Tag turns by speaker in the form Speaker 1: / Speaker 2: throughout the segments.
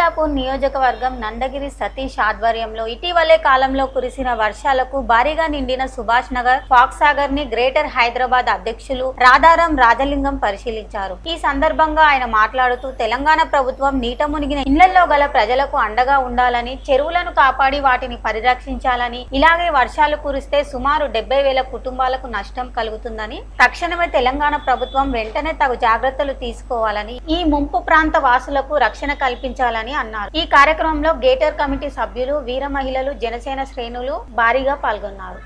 Speaker 1: కుత్బుల్లాపూర్ నియోజకవర్గం నందగిరి సతీష్ ఆధ్వర్యంలో ఇటీవలే కాలంలో కురిసిన వర్షాలకు భారీగా నిండిన సుభాష్ నగర్ ఫాక్స్ సాగర్ ని గ్రేటర్ హైదరాబాద్ అధ్యక్షులు రాధారాం రాజలింగం పరిశీలించారు ఈ సందర్భంగా ఆయన మాట్లాడుతూ తెలంగాణ ప్రభుత్వం నీట మునిగిన ఇళ్లలో గల ప్రజలకు అండగా ఉండాలని చెరువులను కాపాడి వాటిని పరిరక్షించాలని ఇలాగే వర్షాలు కురిస్తే సుమారు డెబ్బై వేల కుటుంబాలకు నష్టం కలుగుతుందని తక్షణమే తెలంగాణ ప్రభుత్వం వెంటనే తగు జాగ్రత్తలు తీసుకోవాలని ఈ ముంపు ప్రాంత వాసులకు రక్షణ కల్పించాలని అన్నారు ఈ కార్యక్రమంలో గేటర్ కమిటీ సభ్యులు వీర మహిళలు జనసేన శ్రేణులు భారీగా పాల్గొన్నారు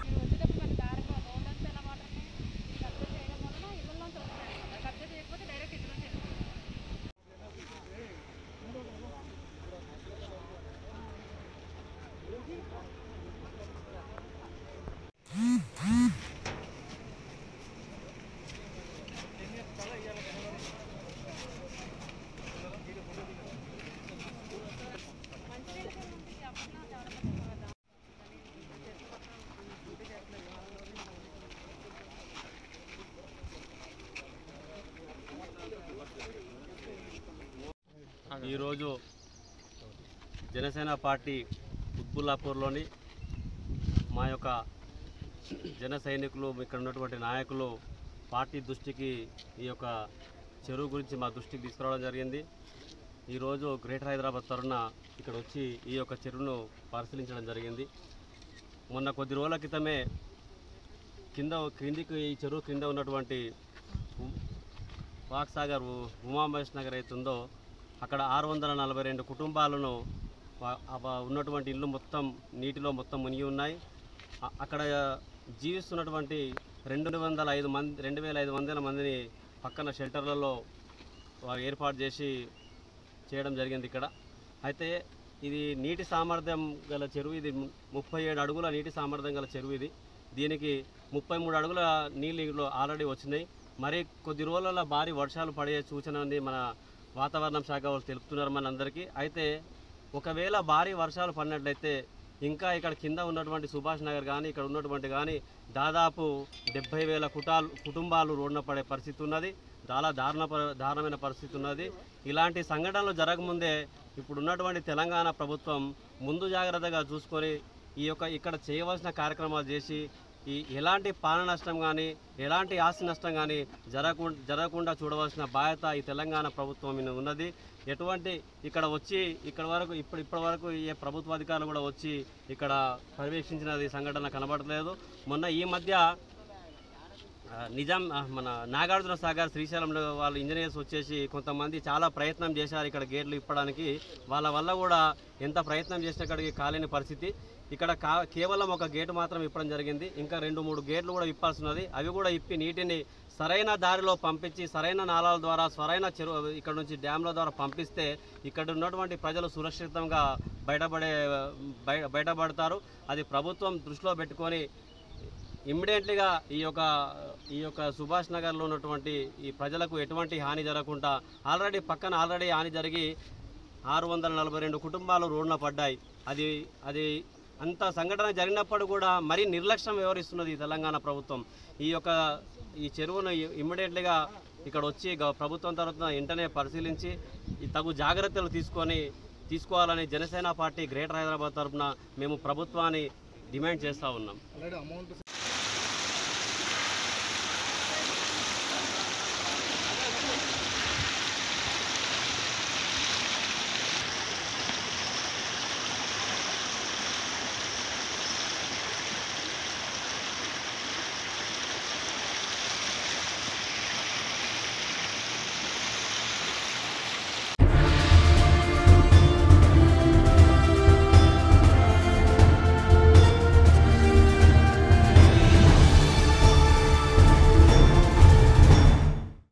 Speaker 2: ఈరోజు జనసేన పార్టీ కుత్బుల్లాపూర్లోని మా యొక్క జన సైనికులు ఇక్కడ ఉన్నటువంటి నాయకులు పార్టీ దృష్టికి ఈ యొక్క చెరువు గురించి మా దృష్టికి తీసుకురావడం జరిగింది ఈరోజు గ్రేటర్ హైదరాబాద్ తరఫున ఇక్కడ వచ్చి ఈ యొక్క చెరువును పరిశీలించడం జరిగింది మొన్న కొద్ది రోజుల క్రితమే కింద క్రిందికి ఈ చెరువు క్రింద ఉన్నటువంటి ఉ- వాక్ సాగర్ ఉ- ఉమామహేష్ నగర్ అవుతుందో అక్కడ ఆరు వందల నలభై రెండు కుటుంబాలను వా- అవ- ఉన్నటువంటి ఇల్లు మొత్తం నీటిలో మొత్తం మునిగి ఉన్నాయి అ- అక్కడ జీవిస్తున్నటువంటి రెండు వందల ఐదు మంది రెండు వేల ఐదు వందల మందిని పక్కన షెల్టర్లలో వారు ఏర్పాటు చేసి చేయడం జరిగింది ఇక్కడ అయితే ఇది నీటి సామర్థ్యం గల చెరువు ఇది ము- ముప్పై ఏడు అడుగుల నీటి సామర్థ్యం గల చెరువు ఇది దీనికి ముప్పై మూడు అడుగుల నీళ్ళు ఇందులో ఆల్రెడీ వచ్చినాయి మరి కొద్ది రోజుల భారీ వర్షాలు పడే సూచన ఉంది మన వాతావరణ శాఖ వాళ్ళు తెలుపుతున్నారు మనందరికీ అయితే ఒకవేళ భారీ వర్షాలు పడినట్లయితే ఇంకా ఇక్కడ కింద ఉన్నటువంటి సుభాష్ నగర్ కానీ ఇక్కడ ఉన్నటువంటి కానీ దాదాపు డెబ్బై వేల కుటాలు కుటుంబాలు రోడ్న పడే పరిస్థితి ఉన్నది చాలా దారుణ ప- దారుణమైన పరిస్థితి ఉన్నది ఇలాంటి సంఘటనలు జరగముందే ఇప్పుడు ఉన్నటువంటి తెలంగాణ ప్రభుత్వం ముందు జాగ్రత్తగా చూసుకొని ఈ యొక్క ఇక్కడ చేయవలసిన కార్యక్రమాలు చేసి ఈ ఎలాంటి పాన నష్టం కానీ ఎలాంటి ఆస్తి నష్టం కానీ జరగకుండా జరగకుండా చూడవలసిన బాధ్యత ఈ తెలంగాణ ప్రభుత్వం మీద ఉన్నది ఎటువంటి ఇక్కడ వచ్చి ఇక్కడ వరకు ఇప్పుడు ఇప్పటి వరకు ఏ ప్రభుత్వ అధికారులు కూడా వచ్చి ఇక్కడ పర్యవేక్షించినది సంఘటన కనబడట్లేదు మొన్న ఈ మధ్య ఆ, నిజాం ఆ, మన నాగార్జున సాగర్ శ్రీశైలంలో వాళ్ళు ఇంజనీర్స్ వచ్చేసి కొంతమంది చాలా ప్రయత్నం చేశారు ఇక్కడ గేట్లు ఇప్పడానికి వాళ్ళ వల్ల కూడా ఎంత ప్రయత్నం చేసిన కాడికి కాలేని పరిస్థితి ఇక్కడ కా కేవలం ఒక గేటు మాత్రం ఇప్పడం జరిగింది ఇంకా రెండు మూడు గేట్లు కూడా ఇప్పాల్సి ఉన్నది అవి కూడా ఇప్పి నీటిని సరైన దారిలో పంపించి సరైన నాళాల ద్వారా సరైన చెరువు ఇక్కడ నుంచి డ్యామ్ల ద్వారా పంపిస్తే ఇక్కడ ఉన్నటువంటి ప్రజలు సురక్షితంగా బయటపడే బయ బయటపడతారు అది ప్రభుత్వం దృష్టిలో పెట్టుకొని ఇమ్మీడియట్లీగా ఈ యొక్క ఈ యొక్క సుభాష్ నగర్లో ఉన్నటువంటి ఈ ప్రజలకు ఎటువంటి హాని జరగకుండా ఆల్రెడీ పక్కన ఆల్రెడీ హాని జరిగి ఆరు వందల నలభై రెండు కుటుంబాలు రోడ్న పడ్డాయి అది అది అంత సంఘటన జరిగినప్పుడు కూడా మరీ నిర్లక్ష్యం వ్యవహరిస్తున్నది ఈ తెలంగాణ ప్రభుత్వం ఈ యొక్క ఈ చెరువును ఇమ్మీడియట్లీగా ఇక్కడ వచ్చి గ- ప్రభుత్వం తరఫున వెంటనే పరిశీలించి ఈ తగు జాగ్రత్తలు తీసుకొని తీసుకోవాలని జనసేన పార్టీ గ్రేటర్ హైదరాబాద్ తరఫున మేము ప్రభుత్వాన్ని డిమాండ్ చేస్తూ ఉన్నాం